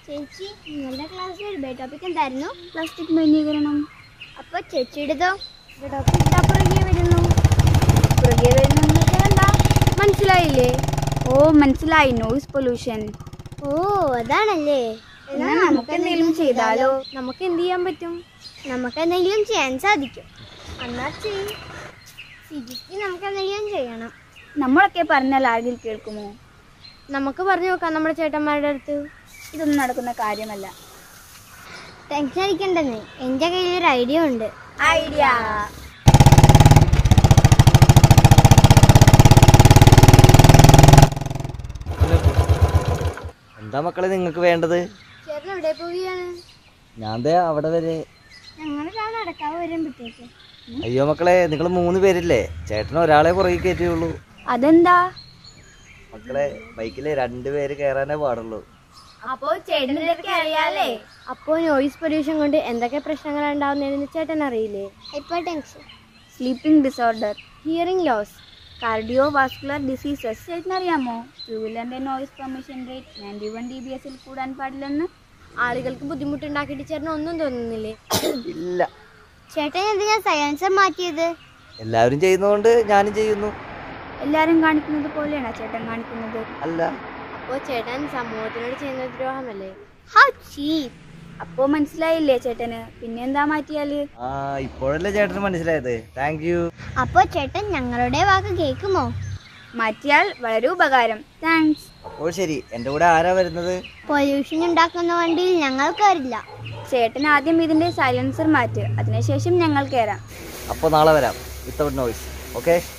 ചേച്ചി നിങ്ങളുടെ ക്ലാസ്സിൽ ഡിബേറ്റ് ടോപ്പിക് എന്തായിരുന്നു പ്ലാസ്റ്റിക് മലിനീകരണം അപ്പോൾ ചേച്ചിയുടേതോ ടോപ്പിക് ഇതാ പുറകെ വരുന്നു പുറകെ വരുന്നത് എന്താ മനസ്സിലായില്ലേ ഓ മനസ്സിലായി നോയിസ് പൊല്യൂഷൻ ഓ അതാണല്ലേ എന്നാ നമുക്ക് എന്തെങ്കിലും ചെയ്താലോ നമുക്ക് എന്ത് ചെയ്യാൻ പറ്റും നമുക്ക് എന്തെങ്കിലും ചെയ്യാൻ സാധിക്കും എന്നാ ചെയ്യും സിജിക്ക് നമുക്ക് എന്തെങ്കിലും ചെയ്യണം നമ്മളൊക്കെ പറഞ്ഞാൽ ആരെങ്കിലും കേൾക്കുമോ നമുക്ക് പറഞ്ഞു നോക്കാം നമ്മുടെ ചേട്ടന്മാരുടെ അടുത്ത് ഇതൊന്നും നടക്കുന്ന കാര്യമല്ല ടെൻഷൻ അടിക്കണ്ടെന്ന് എൻ്റെ കയ്യിൽ ഒരു ഐഡിയ ഉണ്ട് ഐഡിയ എന്താ മക്കളെ നിങ്ങൾക്ക് വേണ്ടത് ചേട്ടൻ എവിടെ പോവുകയാണ് ഞാൻ ദേ അവിടെ വരെ ഞങ്ങളൊരാൾ നടക്കാവ് വരുമ്പോഴത്തേക്ക് അയ്യോ മക്കളെ നിങ്ങൾ മൂന്ന് പേരില്ലേ ചേട്ടൻ ഒരാളെ പുറകെ കയറ്റിയുള്ളൂ അതെന്താ മക്കളെ ബൈക്കില് രണ്ടുപേര് കയറാനേ പാടുള്ളൂ അപ്പോ ചേട്ടനൊക്കെ അറിയാലേ അപ്പോൾ നോയിസ് പൊല്യൂഷൻ കൊണ്ട് എന്തൊക്കെ പ്രശ്നങ്ങളാണ് ഉണ്ടാവുന്നതെന്ന് ചേട്ടൻ അറിയില്ലേ ഇപ്പോൾ tension sleeping disorder hearing loss cardiovascular diseases ചേട്ടനറിയാമോ ടൂ വീലറിന്റെ noise permission rate ninety one D B എസിൽ കൂടാൻ പാടില്ലെന്ന് ആളുകൾക്ക് ബുദ്ധിമുട്ടുണ്ടാക്കിയിട്ട് ചേട്ടൻ ഒന്നും തോന്നുന്നില്ലേ ഇല്ല ചേട്ടൻ എന്തിനാ സയൻസ് മാറ്റിയത് എല്ലാവരും ചെയ്യുന്നതുകൊണ്ട് ഞാനും ചെയ്യുന്നു എല്ലാരും കാണിക്കുന്നത് പോലെയാണോ ചേട്ടൻ കാണിക്കുന്നത് അല്ല അപ്പോൾ ചേട്ടൻ സമൂഹത്തിനോട് ചെയ്യുന്ന ദ്രോഹമല്ലേ അപ്പോ മനസ്സിലായില്ലേ ചേട്ടന് പിന്നെന്താ മാറ്റിയാല് ആ ഇപ്പോഴല്ലേ ചേട്ടന് മനസ്സിലായത് താങ്ക് യു അപ്പോൾ ചേട്ടൻ ഞങ്ങളുടെ വാക്ക് കേൾക്കുമോ മാറ്റിയാൽ വളരെ ഉപകാരം താങ്ക്സ് അപ്പോൾ ശരി എൻ്റെ കൂടെ ആരാ വരുന്നത് പൊല്യൂഷൻ ഉണ്ടാക്കുന്ന വണ്ടിയിൽ ഞങ്ങൾ കയറില്ല ചേട്ടൻ ആദ്യം ഇതിന്റെ സൈലൻസർ മാറ്റ് അതിനുശേഷം ഞങ്ങൾ കയറാം അപ്പോൾ നാളെ വരാം വിത്തൗട്ട് നോയ്സ് ഓക്കെ